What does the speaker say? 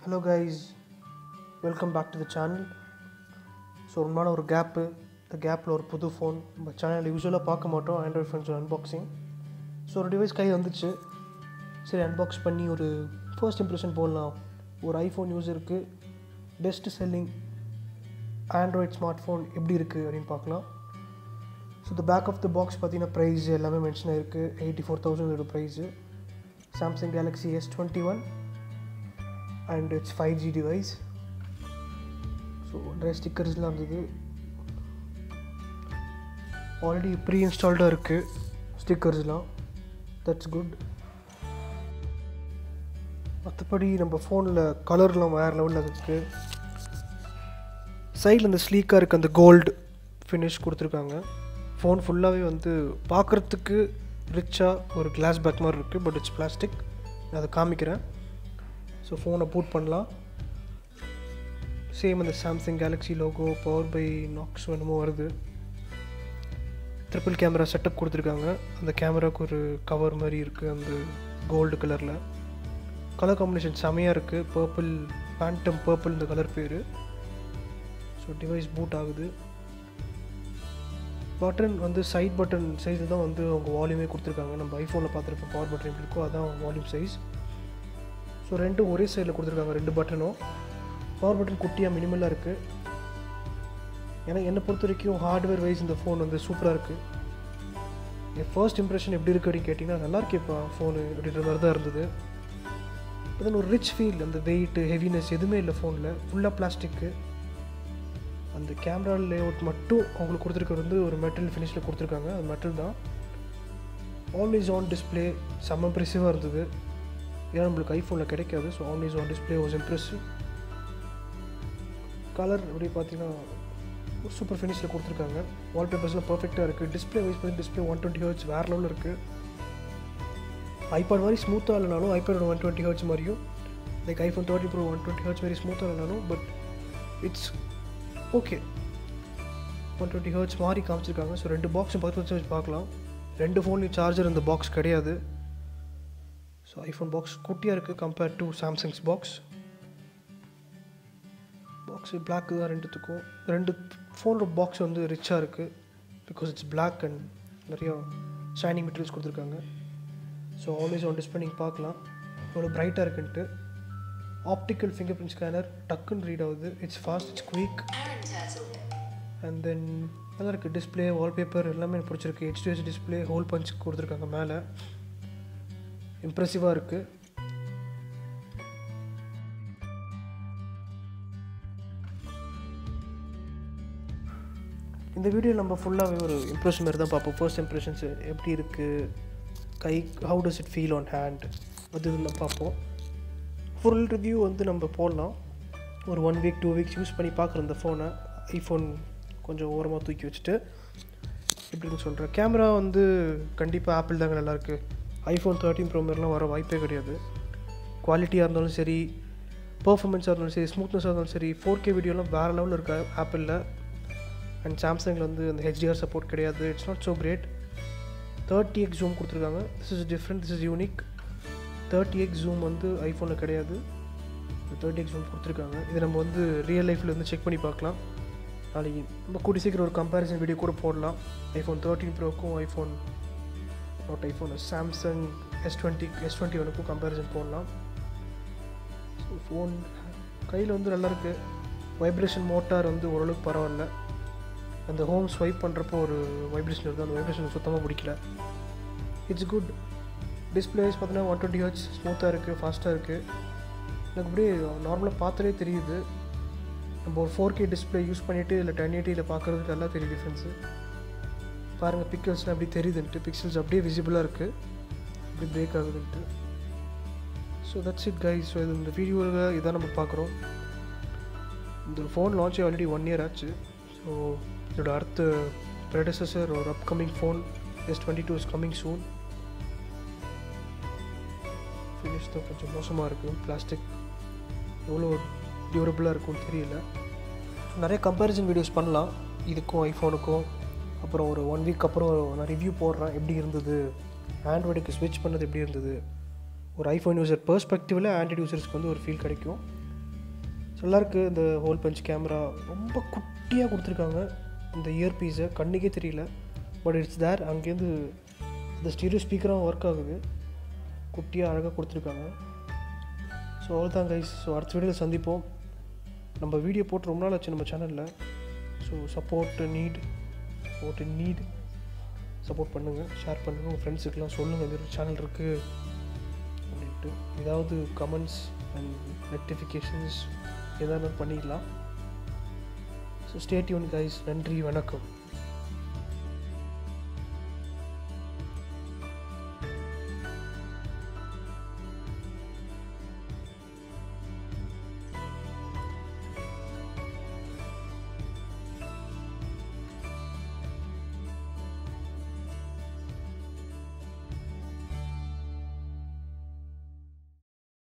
hello guys welcome back to the channel so உண்மையான ஒரு gap இந்த கேப்பில் ஒரு புது ஃபோன் நம்ம சேனல் யூஸ்வலாக பார்க்க மாட்டோம் ஆண்ட்ராய்ட் ஃபோன்ஸ் அன்பாக்சிங் ஸோ ஒரு டிவைஸ் கை வந்துச்சு சரி அன்பாக்ஸ் பண்ணி ஒரு ஃபர்ஸ்ட் இம்ப்ரெஷன் போடலாம் ஒரு ஐஃபோன் யூஸருக்கு best selling Android smartphone எப்படி இருக்குது அப்படின்னு பார்க்கலாம் so the back of the box பார்த்தீங்கன்னா ப்ரைஸ் எல்லாமே மென்ஷன் ஆயிருக்கு eighty four thousand price Samsung Galaxy S twenty one and it's five G device so நிறைய ஸ்டிக்கர்ஸ்லாம் இருந்தது ஆல்ரெடி ப்ரீ இன்ஸ்டால்டாக இருக்குது ஸ்டிக்கர்ஸ்லாம் தட்ஸ் குட் மற்றபடி நம்ம ஃபோனில் கலர்லாம் வேறு லெவலில் இருக்குது சைடில் இந்த ஸ்லீக்காக இருக்க அந்த கோல்டு ஃபினிஷ் கொடுத்துருக்காங்க ஃபோன் ஃபுல்லாகவே வந்து பார்க்குறதுக்கு ரிச்சாக ஒரு கிளாஸ் பேக் மாதிரி இருக்குது பட் இட்ஸ் பிளாஸ்டிக் நான் அதை காமிக்கிறேன் ஸோ ஃபோனை பூட் பண்ணலாம் சேம் அந்த Samsung Galaxy logo power by Knox என்னமோ வருது ட்ரிபிள் கேமரா செட்டப் கொடுத்துருக்காங்க அந்த கேமராவுக்கு ஒரு கவர் மாதிரி இருக்குது அந்த கோல்டு கலரில் கலர் காம்பினேஷன் செமையாக இருக்குது பர்பிள் பேண்டம் பர்பிள் இந்த கலர் பேர் ஸோ டிவைஸ் பூட் ஆகுது பட்டன் வந்து சைட் பட்டன் சைஸில் தான் வந்து அவங்க வால்யூமே கொடுத்துருக்காங்க நம்ம ஐஃபோனில் பார்த்துருப்போம் பவர் பட்டன் எப்படி இருக்கோ அதான் வால்யூம் சைஸ் ஸோ ரெண்டும் ஒரே சைடில் கொடுத்துருக்காங்க ரெண்டு பட்டனும் பவர் பட்டன் குட்டியாக மினிமலாக இருக்குது ஏன்னா என்னை பொறுத்த வரைக்கும் ஹார்ட்வேர் வைஸ் இந்த ஃபோன் வந்து சூப்பராக இருக்குது என் ஃபர்ஸ்ட் இம்ப்ரெஷன் எப்படி இருக்குது அப்படின்னு கேட்டிங்கன்னா நல்லா இருக்கேப்பா ஃபோனு அப்படின்ற மாதிரி தான் இருந்தது தென் ஒரு ரிச் ஃபீல் அந்த வெயிட்டு ஹெவினஸ் எதுவுமே இல்லை ஃபோனில் ஃபுல்லாக பிளாஸ்டிக்கு அந்த கேமரா லேஅவுட் மட்டும் அவங்களுக்கு கொடுத்துருக்கிறது வந்து ஒரு மெட்டல் ஃபினிஷில் கொடுத்துருக்காங்க அது மெட்டல் தான் ஆல்வேஸ் ஆன் டிஸ்பிளே செம்ம இம்ப்ரெசிவாக இருந்தது ஏன்னா நம்மளுக்கு ஐஃபோனில் கிடைக்காது so always on display was impressive colour அப்படி பார்த்தீங்கன்னா சூப்பர் ஃபினிஷில் கொடுத்துருக்காங்க வால்பேப்பர்ஸ்லாம் பர்ஃபெக்டாக இருக்குது டிஸ்பிளே வைஸ் பண்ணி டிஸ்பிளே ஒன் டுவெண்ட்டி ஹர்ட்ஸ் வேறு லெவலில் இருக்குது ஐபேட் மாதிரி ஸ்மூத்தாக இல்லைனாலும் ஐபேட் ஒன் டுவெண்ட்டி ஹர்ட்ஸ் மாதிரியும் like iPhone thirty pro one twenty hertz மாதிரி ஸ்மூத்தாக இல்லைனாலும் but it's okay one twenty hertz மாதிரி காமிச்சிருக்காங்க ஸோ ரெண்டு பாக்ஸும் பக்கத்து வச்சு வச்சு பார்க்கலாம் ரெண்டு ஃபோன்லேயும் சார்ஜர் இந்த பாக்ஸ் கிடையாது ஸோ ஐஃபோன் பாக்ஸ் குட்டியாக இருக்குது compared to Samsung's box box black தான் ரெண்டுத்துக்கும் ரெண்டு ஃபோனோட பாக்ஸ் வந்து ரிச்சாக இருக்குது பிகாஸ் இட்ஸ் பிளாக் அண்ட் நிறையா ஷைனிங் மெட்டீரியல்ஸ் கொடுத்துருக்காங்க ஸோ ஆல்வேஸ் ஆன் டிஸ்பிளே நீங்கள் பார்க்கலாம் எவ்வளோ பிரைட்டாக இருக்குன்ட்டு ஆப்டிக்கல் ஃபிங்கர் பிரிண்ட் ஸ்கேனர் டக்குன்னு ரீட் ஆகுது it's fast it's quick and then நல்லா இருக்குது டிஸ்பிளே வால்பேப்பர் எல்லாமே எனக்கு பிடிச்சிருக்கு ஹெச்டிஎஸ் டிஸ்பிளே ஹோல் பஞ்ச் கொடுத்துருக்காங்க மேலே இம்ப்ரெசிவாக இருக்குது இந்த வீடியோ நம்ம ஃபுல்லாகவே ஒரு இம்ப்ரெஷன் மாதிரி தான் பார்ப்போம் ஃபர்ஸ்ட் இம்ப்ரெஷன்ஸ் எப்படி இருக்குது கை how does it feel on hand அது இதெல்லாம் பார்ப்போம் ஃபுல் ரிவ்யூ வந்து நம்ம போடலாம் ஒரு one week two weeks use பண்ணி பார்க்குற இந்த ஃபோனை ஐஃபோன் கொஞ்சம் ஓரமாக தூக்கி வச்சுட்டு எப்படின்னு சொல்கிறேன் கேமரா வந்து கண்டிப்பாக ஆப்பிள் தாங்க நல்லாயிருக்கு ஐஃபோன் தேர்ட்டின் ப்ரோ மாதிரிலாம் வர வாய்ப்பே கிடையாது குவாலிட்டியாக இருந்தாலும் சரி பர்ஃபார்மன்ஸாக இருந்தாலும் சரி ஸ்மூத்னஸாக இருந்தாலும் சரி ஃபோர் கே வீடியோலாம் வேறு லெவலில் இருக்கு ஆப்பிளில் அண்ட் சாம்சங்கில் வந்து அந்த ஹெச்டிஆர் சப்போர்ட் கிடையாது it's not so great thirty X zoom கொடுத்துருக்காங்க this is different this is unique thirty X zoom வந்து ஐஃபோனில் கிடையாது தேர்ட்டி எக்ஸ் ஜூம் கொடுத்துருக்காங்க இது நம்ம வந்து ரியல் லைஃப்பில் வந்து செக் பண்ணி பார்க்கலாம் நாளைக்கு நம்ம கூடி சீக்கிரம் ஒரு கம்பேரிசன் வீடியோ கூட போடலாம் ஐஃபோன் தேர்ட்டின் ப்ரோக்கும் iPhone not iPhone Samsung S twenty S twenty ஒனுக்கும் கம்பேரிசன் போடலாம் ஸோ ஃபோன் கையில் வந்து நல்லாயிருக்கு வைப்ரேஷன் மோட்டார் வந்து ஓரளவுக்கு பரவாயில்ல அந்த ஹோம் ஸ்வைப் பண்ணுறப்போ ஒரு வைப்ரேஷன் இருக்குது அந்த வைப்ரேஷன் சுத்தமாக பிடிக்கல இட்ஸ் குட் டிஸ்பிளே வைஸ் பார்த்தீங்கன்னா ஒன் டுவெண்ட்டி ஹர்ட்ஸ் ஸ்மூத்தாக இருக்குது ஃபாஸ்ட்டாக இருக்குது எனக்கு அப்படியே நார்மலாக பார்த்தாலே தெரியுது நம்ம ஒரு ஃபோர் கே டிஸ்பிளே யூஸ் பண்ணிவிட்டு இல்லை டென் எயிட்டியில் பார்க்குறதுக்கு நல்லா தெரியுது டிஃப்ரென்ஸு பாருங்கள் பிக்சல்ஸ்லாம் அப்படி தெரியுதுன்ட்டு பிக்சல்ஸ் அப்படியே விசிபிளாக இருக்குது அப்படி பிரேக் ஆகுதுன்ட்டு so that's it guys so இது இந்த வீடியோவில் இதான் நம்ம பார்க்குறோம் இந்த phone launch already one year ஆச்சு ஸோ இதோட அடுத்த ப்ரெடசஸர் ஒரு upcoming phone S twenty two is coming soon finish தான் கொஞ்சம் மோசமாக இருக்குது பிளாஸ்டிக் எவ்வளோ டியூரபிளாக இருக்கும்னு தெரியல நிறைய கம்பேரிசன் வீடியோஸ் பண்ணலாம் இதுக்கும் ஐஃபோனுக்கும் அப்புறம் ஒரு ஒன் வீக் அப்புறம் நான் ரிவ்யூ போடுறேன் எப்படி இருந்தது ஆண்ட்ராய்டுக்கு ஸ்விட்ச் பண்ணது எப்படி இருந்தது ஒரு ஐஃபோன் யூசர் பெர்ஸ்பெக்டிவில் ஆண்ட்ராய்டு யூசர்ஸ்க்கு வந்து ஒரு ஃபீல் கிடைக்கும் நல்லா இருக்குது இந்த ஹோல் பஞ்ச் கேமரா ரொம்ப குட்டியாக கொடுத்துருக்காங்க இந்த இயர் பீஸை கண்ணுக்கே தெரியல பட் இட்ஸ் தேர் அங்கேருந்து இந்த ஸ்டீரியோ ஸ்பீக்கராகவும் ஒர்க் ஆகுது குட்டியாக அழகாக கொடுத்துருக்காங்க ஸோ அவ்வளோதான் கைஸ் ஸோ அடுத்த வீடியோவில் சந்திப்போம் நம்ம வீடியோ போட்டு ரொம்ப நாள் ஆச்சு நம்ம சேனலில் so support need support need support பண்ணுங்கள் ஷேர் பண்ணுங்கள் உங்கள் ஃப்ரெண்ட்ஸுக்கெலாம் சொல்லுங்கள் இந்த ஒரு சேனல் இருக்குது அப்படின்ட்டு ஏதாவது கமெண்ட்ஸ் அண்ட் நோட்டிஃபிகேஷன்ஸ் எதாவது பண்ணிக்கலாம் ஸோ ஸ்டேட்யூன் கைஸ் நன்றி வணக்கம்